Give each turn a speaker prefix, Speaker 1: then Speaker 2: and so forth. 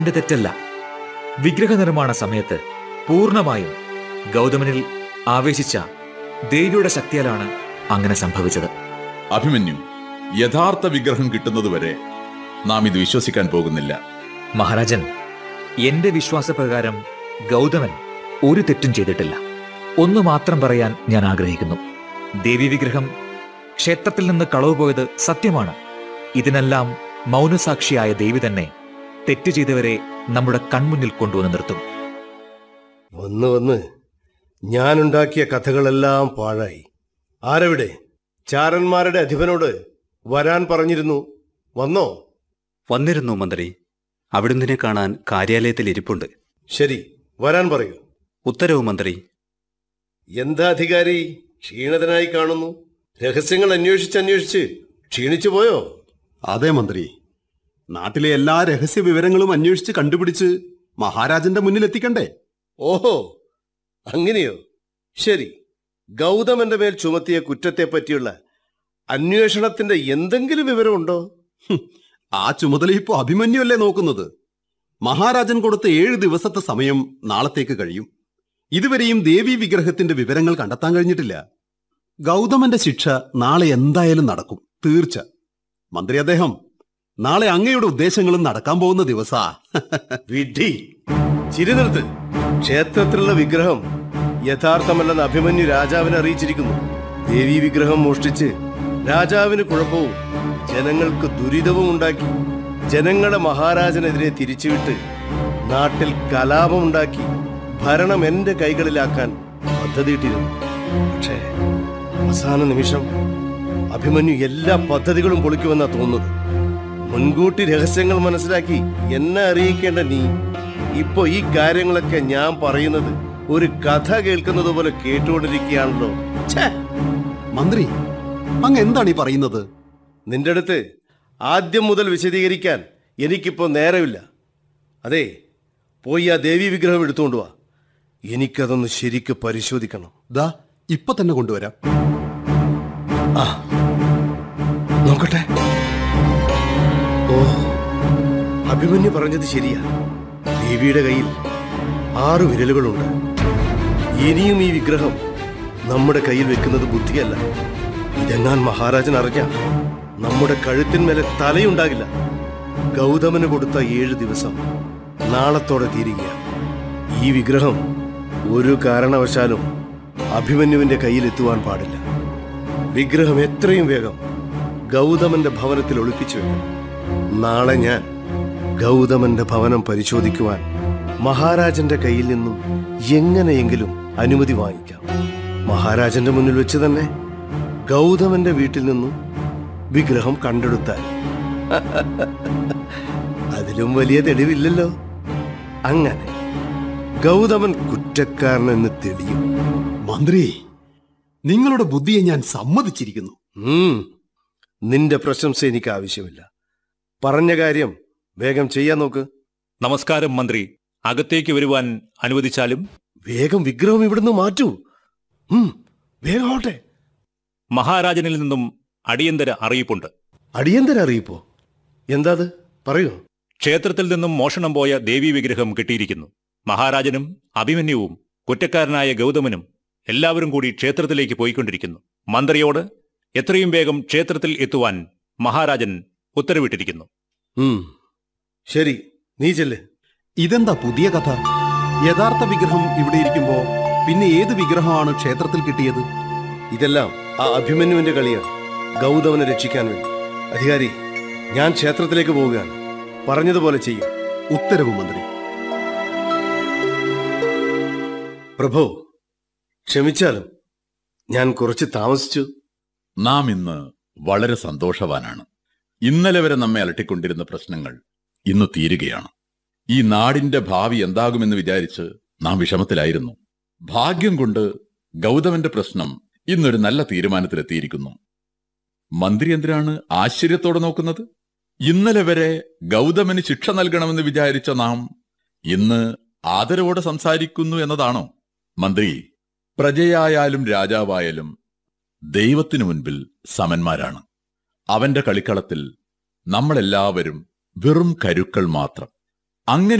Speaker 1: എന്റെ തെറ്റല്ല വിഗ്രഹ നിർമ്മാണ സമയത്ത് പൂർണ്ണമായും ഗൗതമനിൽ ആവേശിച്ച ദേവിയുടെ ശക്തിയാലാണ് അങ്ങനെ സംഭവിച്ചത്
Speaker 2: അഭിമന്യു യഥാർത്ഥ വിഗ്രഹം കിട്ടുന്നതുവരെ നാം ഇത് വിശ്വസിക്കാൻ പോകുന്നില്ല
Speaker 1: മഹാരാജൻ എന്റെ വിശ്വാസപ്രകാരം ഗൗതമൻ ഒരു തെറ്റും ചെയ്തിട്ടില്ല ഒന്ന് മാത്രം പറയാൻ ഞാൻ ആഗ്രഹിക്കുന്നു ദേവി വിഗ്രഹം ക്ഷേത്രത്തിൽ നിന്ന് കളവ് പോയത് സത്യമാണ് ഇതിനെല്ലാം മൗനസാക്ഷിയായ ദേവി തന്നെ തെറ്റ് ചെയ്തവരെ നമ്മുടെ കൺമുന്നിൽ കൊണ്ടുവന്ന് നിർത്തും
Speaker 3: വന്ന് വന്ന് ഞാനുണ്ടാക്കിയ കഥകളെല്ലാം പാഴായി ആരവിടെ ചാരന്മാരുടെ അധിപനോട് വരാൻ പറഞ്ഞിരുന്നു വന്നോ
Speaker 4: വന്നിരുന്നു മന്ത്രി അവിടുന്നിനെ കാണാൻ കാര്യാലയത്തിൽ ഇരിപ്പുണ്ട്
Speaker 3: ശരി വരാൻ പറയൂ
Speaker 4: ഉത്തരവ് മന്ത്രി
Speaker 3: എന്താ അധികാരി ക്ഷീണിതനായി കാണുന്നു രഹസ്യങ്ങൾ അന്വേഷിച്ച് അന്വേഷിച്ച് ക്ഷീണിച്ചു പോയോ
Speaker 5: അതെ മന്ത്രി നാട്ടിലെ എല്ലാ രഹസ്യ വിവരങ്ങളും അന്വേഷിച്ച് കണ്ടുപിടിച്ച് മഹാരാജന്റെ മുന്നിൽ എത്തിക്കണ്ടേ
Speaker 3: ഓഹോ അങ്ങനെയോ ശരി ഗൗതമന്റെ മേൽ ചുമത്തിയ കുറ്റത്തെ പറ്റിയുള്ള അന്വേഷണത്തിന്റെ എന്തെങ്കിലും വിവരമുണ്ടോ
Speaker 5: ആ ചുമതല ഇപ്പോ അഭിമന്യുവല്ലേ നോക്കുന്നത് മഹാരാജൻ കൊടുത്ത ഏഴ് ദിവസത്തെ സമയം നാളത്തേക്ക് കഴിയും ഇതുവരെയും ദേവി വിഗ്രഹത്തിന്റെ വിവരങ്ങൾ കണ്ടെത്താൻ കഴിഞ്ഞിട്ടില്ല ഗൗതമന്റെ ശിക്ഷ നാളെ എന്തായാലും നടക്കും തീർച്ച മന്ത്രി അദ്ദേഹം നാളെ അങ്ങയുടെ ഉദ്ദേശങ്ങളും നടക്കാൻ പോകുന്ന ദിവസാ
Speaker 3: വിഡ്ഢി ചിരി നിർത്ത് ക്ഷേത്രത്തിലുള്ള വിഗ്രഹം യഥാർത്ഥമല്ലെന്ന് അഭിമന്യു രാജാവിനെ അറിയിച്ചിരിക്കുന്നു ദേവീ വിഗ്രഹം മോഷ്ടിച്ച് രാജാവിന് കുഴപ്പവും ജനങ്ങൾക്ക് ദുരിതവും ഉണ്ടാക്കി ജനങ്ങളെ മഹാരാജനെതിരെ തിരിച്ചുവിട്ട് നാട്ടിൽ കലാപമുണ്ടാക്കി ഭരണം എന്റെ കൈകളിലാക്കാൻ പദ്ധതിയിട്ടിരുന്നു പക്ഷേ അവസാന നിമിഷം അഭിമന്യു എല്ലാ പദ്ധതികളും പൊളിക്കുമെന്നാ തോന്നുന്നത് മുൻകൂട്ടി രഹസ്യങ്ങൾ മനസ്സിലാക്കി എന്നെ അറിയിക്കേണ്ട നീ ഇപ്പൊ ഈ കാര്യങ്ങളൊക്കെ ഞാൻ പറയുന്നത് ഒരു കഥ കേൾക്കുന്നത് പോലെ കേട്ടുകൊണ്ടിരിക്കുകയാണല്ലോ ഛേ
Speaker 5: മന്ത്രി അങ്ങ് എന്താണ് ഈ പറയുന്നത്
Speaker 3: നിന്റെ അടുത്ത് ആദ്യം മുതൽ വിശദീകരിക്കാൻ എനിക്കിപ്പോ നേരമില്ല അതെ പോയി ആ ദേവി വിഗ്രഹം എടുത്തുകൊണ്ട് വാ എനിക്കതൊന്ന് ശരിക്ക് പരിശോധിക്കണം
Speaker 5: ദാ ഇപ്പൊ തന്നെ കൊണ്ടുവരാം
Speaker 3: ആ നോക്കട്ടെ ഓ അഭിമന്യു പറഞ്ഞത് ശരിയാ ദേവിയുടെ കയ്യിൽ ആറ് വിരലുകളുണ്ട് ഇനിയും ഈ വിഗ്രഹം നമ്മുടെ കയ്യിൽ വെക്കുന്നത് ബുദ്ധിയല്ല ഇതെങ്ങാൻ മഹാരാജൻ അറിഞ്ഞ നമ്മുടെ കഴുത്തിന്മേലെ തലയുണ്ടാകില്ല ഗൗതമന് കൊടുത്ത ഏഴ് ദിവസം നാളത്തോടെ തീരുകയാണ് ഈ വിഗ്രഹം ഒരു കാരണവശാലും അഭിമന്യുവിന്റെ കയ്യിലെത്തുവാൻ പാടില്ല വിഗ്രഹം എത്രയും വേഗം ഗൗതമന്റെ ഭവനത്തിൽ ഒളിപ്പിച്ചു വെക്കണം നാളെ ഞാൻ ഗൗതമന്റെ ഭവനം പരിശോധിക്കുവാൻ മഹാരാജന്റെ കയ്യിൽ നിന്നും എങ്ങനെയെങ്കിലും അനുമതി വാങ്ങിക്കാം മഹാരാജന്റെ മുന്നിൽ വെച്ച് തന്നെ ഗൗതമന്റെ വീട്ടിൽ നിന്നും വിഗ്രഹം കണ്ടെടുത്താൽ അതിലും വലിയ തെളിവില്ലല്ലോ അങ്ങനെ ഗൗതമൻ കുറ്റക്കാരനെന്ന് തെളിയും
Speaker 5: മന്ത്രി നിങ്ങളുടെ ബുദ്ധിയെ ഞാൻ സമ്മതിച്ചിരിക്കുന്നു
Speaker 3: ഉം. നിന്റെ പ്രശംസ എനിക്ക് ആവശ്യമില്ല പറഞ്ഞ കാര്യം വേഗം ചെയ്യാൻ നോക്ക്
Speaker 6: നമസ്കാരം മന്ത്രി അകത്തേക്ക് വരുവാൻ അനുവദിച്ചാലും
Speaker 3: വേഗം വിഗ്രഹം ഇവിടുന്ന് മാറ്റൂ ഉം, വേഗം ആവട്ടെ
Speaker 6: മഹാരാജനിൽ നിന്നും അടിയന്തര അറിയിപ്പുണ്ട്
Speaker 3: അടിയന്തര അറിയിപ്പോ എന്താ അത് പറയൂ
Speaker 6: ക്ഷേത്രത്തിൽ നിന്നും മോഷണം പോയ ദേവീ വിഗ്രഹം കിട്ടിയിരിക്കുന്നു മഹാരാജനും അഭിമന്യുവും കുറ്റക്കാരനായ ഗൗതമനും എല്ലാവരും കൂടി ക്ഷേത്രത്തിലേക്ക് പോയിക്കൊണ്ടിരിക്കുന്നു മന്ത്രിയോട് എത്രയും വേഗം ക്ഷേത്രത്തിൽ എത്തുവാൻ മഹാരാജൻ ഉത്തരവിട്ടിരിക്കുന്നു
Speaker 3: ഉം. ശരി നീ ചെല്ല്
Speaker 5: ഇതെന്താ പുതിയ കഥ യഥാർത്ഥ വിഗ്രഹം ഇവിടെ ഇരിക്കുമ്പോ പിന്നെ ഏത് വിഗ്രഹമാണ് ക്ഷേത്രത്തിൽ കിട്ടിയത്
Speaker 3: ഇതെല്ലാം ആ അഭിമന്യുവിന്റെ കളിയാണ് ഗൗതമനെ രക്ഷിക്കാൻ വേണ്ടി അധികാരി ഞാൻ ക്ഷേത്രത്തിലേക്ക് പോവുകയാണ് പറഞ്ഞതുപോലെ ചെയ്യും
Speaker 5: ഉത്തരവ് മന്ത്രി
Speaker 3: പ്രഭു ക്ഷമിച്ചാലും ഞാൻ കുറച്ച് താമസിച്ചു
Speaker 2: നാം ഇന്ന് വളരെ സന്തോഷവാനാണ് ഇന്നലെ വരെ നമ്മെ അലട്ടിക്കൊണ്ടിരുന്ന പ്രശ്നങ്ങൾ ഇന്ന് തീരുകയാണ് ഈ നാടിന്റെ ഭാവി എന്താകുമെന്ന് വിചാരിച്ച് നാം വിഷമത്തിലായിരുന്നു ഭാഗ്യം കൊണ്ട് ഗൗതമന്റെ പ്രശ്നം ഇന്നൊരു നല്ല തീരുമാനത്തിലെത്തിയിരിക്കുന്നു മന്ത്രി എന്തിനാണ് ആശ്ചര്യത്തോടെ നോക്കുന്നത് ഇന്നലെ വരെ ഗൗതമന് ശിക്ഷ നൽകണമെന്ന് വിചാരിച്ച നാം ഇന്ന് ആദരവോടെ സംസാരിക്കുന്നു എന്നതാണോ മന്ത്രി പ്രജയായാലും രാജാവായാലും ദൈവത്തിനു മുൻപിൽ സമന്മാരാണ് അവന്റെ കളിക്കളത്തിൽ നമ്മളെല്ലാവരും വെറും കരുക്കൾ മാത്രം അങ്ങനെ